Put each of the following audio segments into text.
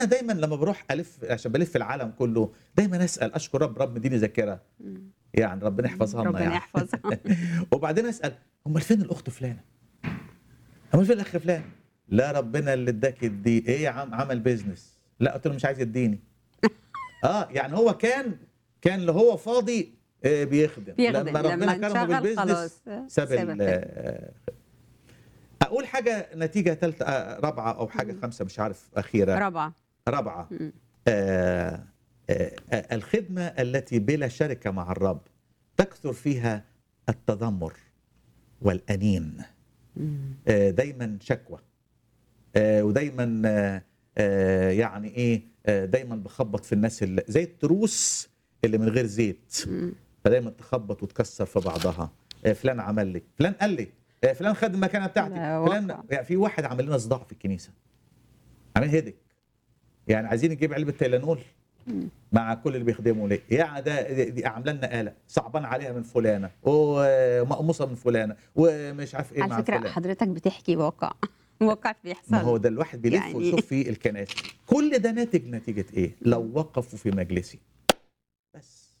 دايما لما بروح الف عشان بلف العالم كله دايما اسال اشكر رب رب مديني ذاكره مم. يعني ربنا يحفظها لنا ربنا يعني يحفظها وبعدين اسال امال فين الاخت فلانه؟ امال فين الاخ فلان؟ لا ربنا اللي اداك دي ايه يا عم عمل بيزنس لا قلت له مش عايز يديني اه يعني هو كان كان اللي هو فاضي آه، بيخدم بيخدم لما ربنا لما كرمه انشغل بالبيزنس خلاص ساب ساب ال- الخدمة. آه، اقول حاجه نتيجه ثالثه رابعه او حاجه مم. خمسه مش عارف اخيره رابعة رابعه مم. آه، آه، آه، الخدمة التي بلا شركة مع الرب تكثر فيها التذمر والأنين مم. آه، دايما شكوى آه، ودايما آه، آه، يعني ايه آه، دايما بخبط في الناس اللي زي التروس اللي من غير زيت مم. فدايما تخبط وتكسر في بعضها آه، فلان عمل لي فلان قال لي آه، فلان خد المكانه بتاعتي لا، فلان واقع. يعني في واحد عمل لنا صداع في الكنيسه عامل هيدك يعني عايزين نجيب علبه تيلانول مم. مع كل اللي بيخدموا ليه يعني ده دي- دي عامله لنا قلق صعبان عليها من فلانه ومقموصه من فلانه ومش عارف ايه على مع فكرة فلان حضرتك بتحكي واقع واقع بيحصل ما هو ده الواحد بيلف يعني- ويشوف في الكنائس كل ده ناتج نتيجه ايه لو وقفوا في مجلسي بس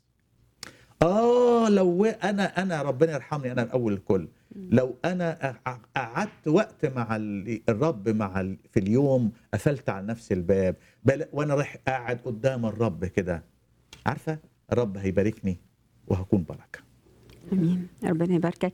اه لو انا انا ربنا يرحمني انا الاول الكل لو انا أ- قعدت وقت مع ال- الرب مع ال- في اليوم قفلت على نفسي الباب بل وانا رايح قاعد قدام الرب كده عارفه الرب هيباركني وهكون بركه امين ربنا يباركك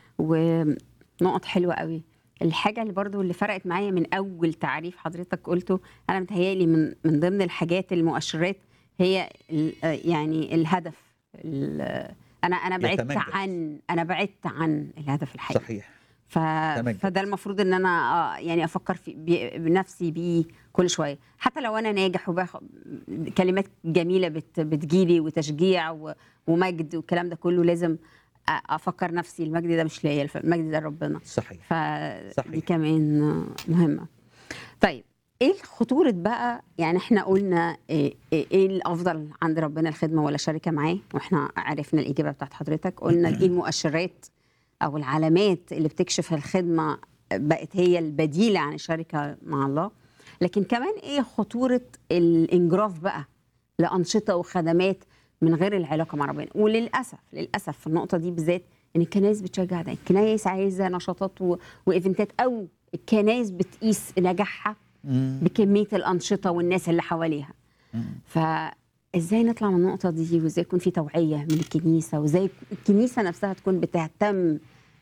ونقط حلوه قوي الحاجه اللي برضو اللي فرقت معايا من اول تعريف حضرتك قلته انا متهيالي من من ضمن الحاجات المؤشرات هي ال- يعني الهدف ال- انا انا بعدت يتمجد. عن انا بعدت عن الهدف الحقيقي صحيح ف... تمجد. فده المفروض ان انا آه، يعني افكر في بي- بنفسي بيه كل شويه حتى لو انا ناجح وباخد كلمات جميله بت... بتجيلي وتشجيع و... ومجد والكلام ده كله لازم أ- افكر نفسي المجد ده مش ليا الف- المجد ده لربنا صحيح فدي صحيح. كمان آه، مهمه طيب ايه خطوره بقى يعني احنا قلنا ايه, إيه إيه الافضل عند ربنا الخدمه ولا شركه معاه واحنا عرفنا الاجابه بتاعت حضرتك قلنا ايه المؤشرات او العلامات اللي بتكشف الخدمه بقت هي البديله عن الشركه مع الله لكن كمان ايه خطوره الانجراف بقى لانشطه وخدمات من غير العلاقه مع ربنا وللاسف للاسف في النقطه دي بالذات ان الكنائس بتشجع ده الكنائس عايزه نشاطات و... وايفنتات او الكنائس بتقيس نجاحها مم. بكميه الانشطه والناس اللي حواليها مم. فازاي نطلع من النقطه دي وازاي يكون في توعيه من الكنيسه وازاي الكنيسه نفسها تكون بتهتم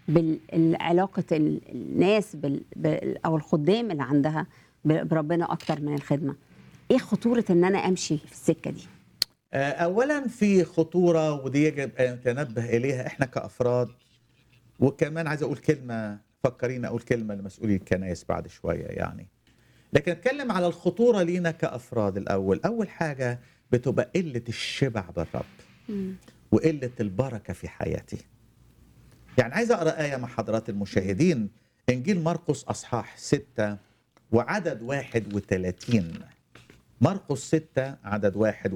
بعلاقه الناس بال... بال... او الخدام اللي عندها ب- بربنا اكتر من الخدمه ايه خطوره ان انا امشي في السكه دي آه، اولا في خطوره ودي يجب ان نتنبه اليها احنا كافراد وكمان عايز اقول كلمه فكرينا اقول كلمه لمسؤولي الكنائس بعد شويه يعني لكن اتكلم على الخطوره لينا كافراد الاول اول حاجه بتبقى قله الشبع بالرب وقله البركه في حياتي يعني عايز اقرا ايه مع حضرات المشاهدين انجيل مرقس اصحاح 6 وعدد 31 مرقس 6 عدد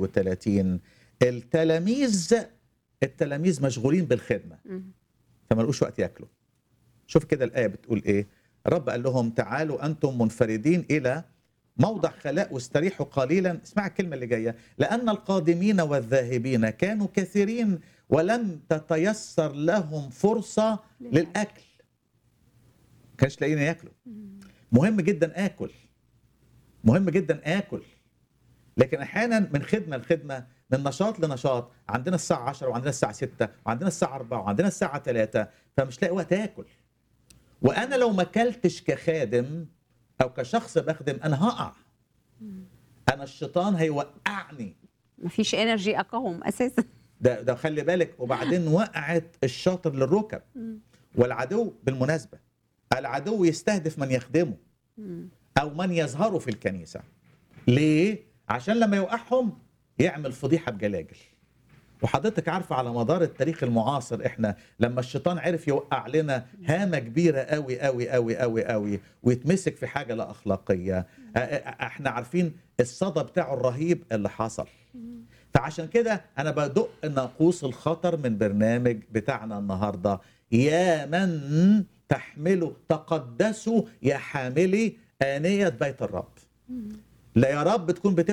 31 التلاميذ التلاميذ مشغولين بالخدمه فما لقوش وقت ياكلوا شوف كده الايه بتقول ايه الرب قال لهم تعالوا انتم منفردين الى موضع خلاء واستريحوا قليلا اسمع الكلمه اللي جايه لان القادمين والذاهبين كانوا كثيرين ولم تتيسر لهم فرصه للاكل ما كانش لاقيين ياكلوا مهم جدا اكل مهم جدا اكل لكن احيانا من خدمه لخدمه من نشاط لنشاط عندنا الساعه 10 وعندنا الساعه 6 وعندنا الساعه 4 وعندنا الساعه 3 فمش لاقي وقت اكل وانا لو ما اكلتش كخادم او كشخص بخدم انا هقع انا الشيطان هيوقعني مفيش انرجي اقاوم اساسا ده ده خلي بالك وبعدين وقعت الشاطر للركب والعدو بالمناسبه العدو يستهدف من يخدمه او من يظهروا في الكنيسه ليه عشان لما يوقعهم يعمل فضيحه بجلاجل وحضرتك عارفه على مدار التاريخ المعاصر احنا لما الشيطان عرف يوقع لنا هامه كبيره قوي قوي قوي قوي قوي ويتمسك في حاجه لا اخلاقيه ا- ا- احنا عارفين الصدى بتاعه الرهيب اللي حصل فعشان كده انا بدق ناقوس الخطر من برنامج بتاعنا النهارده يا من تحملوا تقدسوا يا حاملي آنية بيت الرب لا يا رب تكون بتفتح